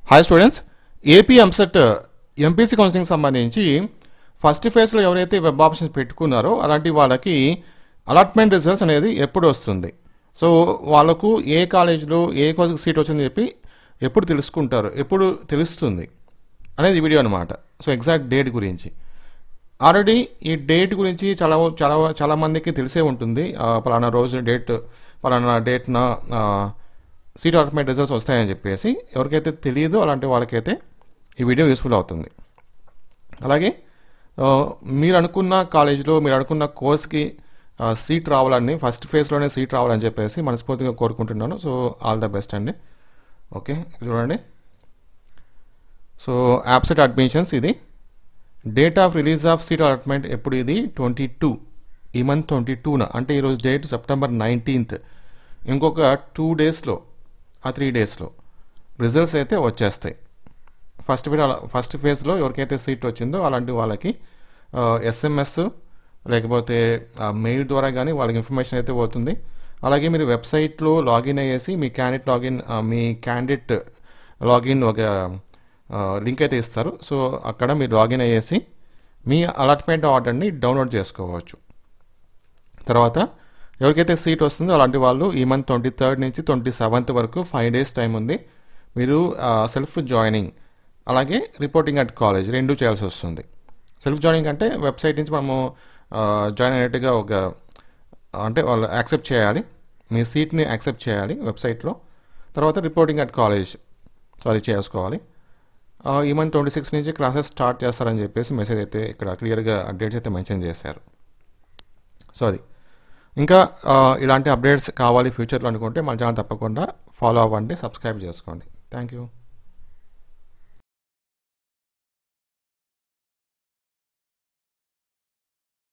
hi students AP EAMCET MPC counselling సంబంధించి first ఫేజ్లో ఎవరైతే వెబ్ ఆప్షన్స్ పెట్టుకున్నారో అలాంటి వాళ్ళకి అలాట్మెంట్ రిజల్ట్స్ అనేది ఎప్పుడు వస్తుంది సో వాళ్ళకు ఏ కాలేజీలో ఏ కోర్సుకి సీట్ వచ్చిందని చెప్పి ఎప్పుడు తెలుసుకుంటారు ఎప్పుడు తెలుస్తుంది అనేది ఈ వీడియో అనమాట సో ఎగ్జాక్ట్ డేట్ గురించి ఆల్రెడీ ఈ డేట్ గురించి చాలా చాలా చాలా మందికి తెలిసే ఉంటుంది ఆ, పలానా రోజు డేట్ పలానా డేట్న సీట్ అలాట్మెంట్ రిజల్ట్స్ వస్తాయని చెప్పేసి ఎవరికైతే తెలియదో అలాంటి వాళ్ళకైతే ఈ వీడియో యూస్ఫుల్ అవుతుంది అలాగే ఆ, మీరు అనుకున్న కాలేజీలో మీరు అనుకున్న కోర్స్కి ఆ, సీట్ రావాలని ఫస్ట్ ఫేజ్లోనే సీట్ రావాలని చెప్పేసి మనస్ఫూర్తిగా కోరుకుంటున్నాను సో ఆల్ ద బెస్ట్ అండి ఓకే ఇక్కడ చూడండి సో యాప్సెట్ అడ్మిషన్స్ ఇది date of release of seat allotment ఎప్పుడు ఇది ట్వంటీ టూ ఈ మంత్ ట్వంటీ టూన అంటే ఈరోజు డేట్ సెప్టెంబర్ నైన్టీన్త్ ఇంకొక టూ డేస్లో ఆ త్రీ డేస్లో రిజల్ట్స్ అయితే వచ్చేస్తాయి ఫస్ట్ ఫేజ్ ఫస్ట్ ఫేజ్లో ఎవరికైతే సీట్ వచ్చిందో అలాంటి వాళ్ళకి ఎస్ఎంఎస్ లేకపోతే మెయిల్ ద్వారా కానీ వాళ్ళకి ఇన్ఫర్మేషన్ అయితే పోతుంది అలాగే మీరు వెబ్సైట్లో లాగిన్ అయ్యేసి మీ క్యాండిడేట్ లాగిన్ మీ క్యాండిడేట్ లాగిన్ ఒక లింక్ అయితే ఇస్తారు సో అక్కడ మీరు లాగిన్ అయ్యేసి మీ అలాట్మెంట్ ఆర్డర్ని డౌన్లోడ్ చేసుకోవచ్చు తర్వాత ఎవరికైతే సీట్ వస్తుందో అలాంటి వాళ్ళు ఈ మంత్ ట్వంటీ థర్డ్ నుంచి ట్వంటీ సెవెంత్ వరకు ఫైవ్ డేస్ టైం ఉంది మీరు సెల్ఫ్ జాయినింగ్ అలాగే రిపోర్టింగ్ అట్ కాలేజ్ రెండు చేయాల్సి వస్తుంది సెల్ఫ్ జాయినింగ్ అంటే వెబ్సైట్ నుంచి మనము జాయిన్ అయినట్టుగా ఒక అంటే వాళ్ళు యాక్సెప్ట్ చేయాలి మీ సీట్ని యాక్సెప్ట్ చేయాలి వెబ్సైట్లో తర్వాత రిపోర్టింగ్ అట్ కాలేజ్ సో అది చేసుకోవాలి ఆ, ఈ మంత్ ట్వంటీ సిక్స్ నుంచి క్లాసెస్ స్టార్ట్ చేస్తారని చెప్పేసి మెసేజ్ అయితే ఇక్కడ క్లియర్గా డేట్స్ అయితే మెన్షన్ చేశారు సో అది ఇంకా ఆ, ఇలాంటి అప్డేట్స్ కావాలి ఫ్యూచర్లో అనుకుంటే మన ఛానల్ తప్పకుండా ఫాలో అవ్వండి సబ్స్క్రైబ్ చేసుకోండి థ్యాంక్ యూ